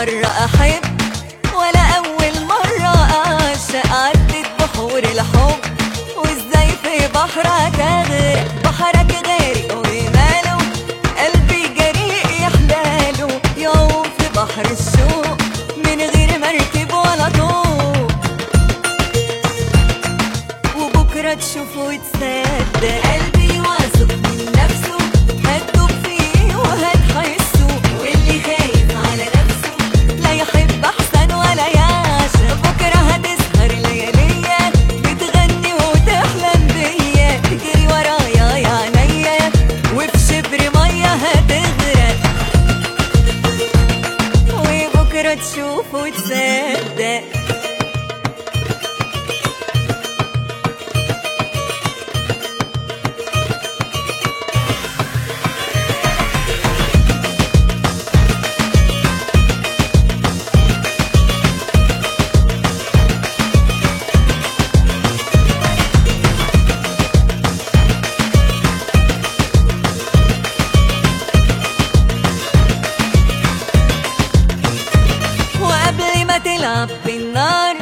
مرة أحب ولا أول مرة أعشق عدت بحور الحب وإزاي في بحرك أغرق بحرك غارق وماله قلبي جريء يحلاله يعوم في بحر الشوق من غير مركب ولا طوق وبكرة تشوفه وتصدق قلبي واثق من نفسه هتدوب فيه وهتحسه واللي خايف على نفسه لا يحب أحسن ولا يعشق بكرة هتسهر لياليا بتغني وتحلم بيا تجري ورايا يا عينيا وفي شبر مية هتغرق وبكرة تشوفه وتصدق وقبل ما تلعب بالنار